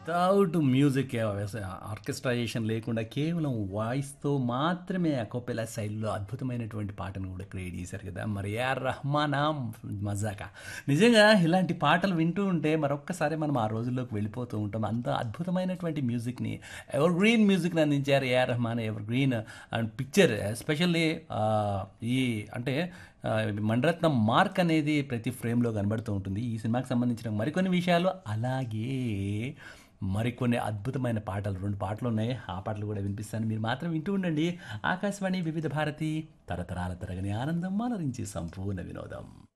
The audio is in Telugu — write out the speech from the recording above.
వితౌట్ మ్యూజిక్ ఆర్కెస్ట్రైజేషన్ లేకుండా కేవలం వాయిస్తో మాత్రమే అకోపెలా శైలిలో అద్భుతమైనటువంటి పాటను కూడా క్రియేట్ చేశారు కదా మరి యార్ రహమానా మజాకా నిజంగా ఇలాంటి పాటలు వింటూ ఉంటే మరొక్కసారి మనం ఆ రోజుల్లోకి వెళ్ళిపోతూ ఉంటాం అంత అద్భుతమైనటువంటి మ్యూజిక్ని ఎవర్ గ్రీన్ మ్యూజిక్ని అందించారు AR Rahman ever green and picture especially ఈ అంటే ఆ, మణిరత్నం మార్క్ అనేది ప్రతి ఫ్రేమ్లో కనబడుతూ ఉంటుంది ఈ సినిమాకి సంబంధించిన మరికొన్ని విషయాలు అలాగే మరికొన్ని అద్భుతమైన పాటలు రెండు పాటలు ఉన్నాయి ఆ పాటలు కూడా వినిపిస్తాను మీరు మాత్రం వింటూ ఉండండి ఆకాశవాణి వివిధ భారతి తరతరాల తరగని ఆనందం మనరించి సంపూర్ణ వినోదం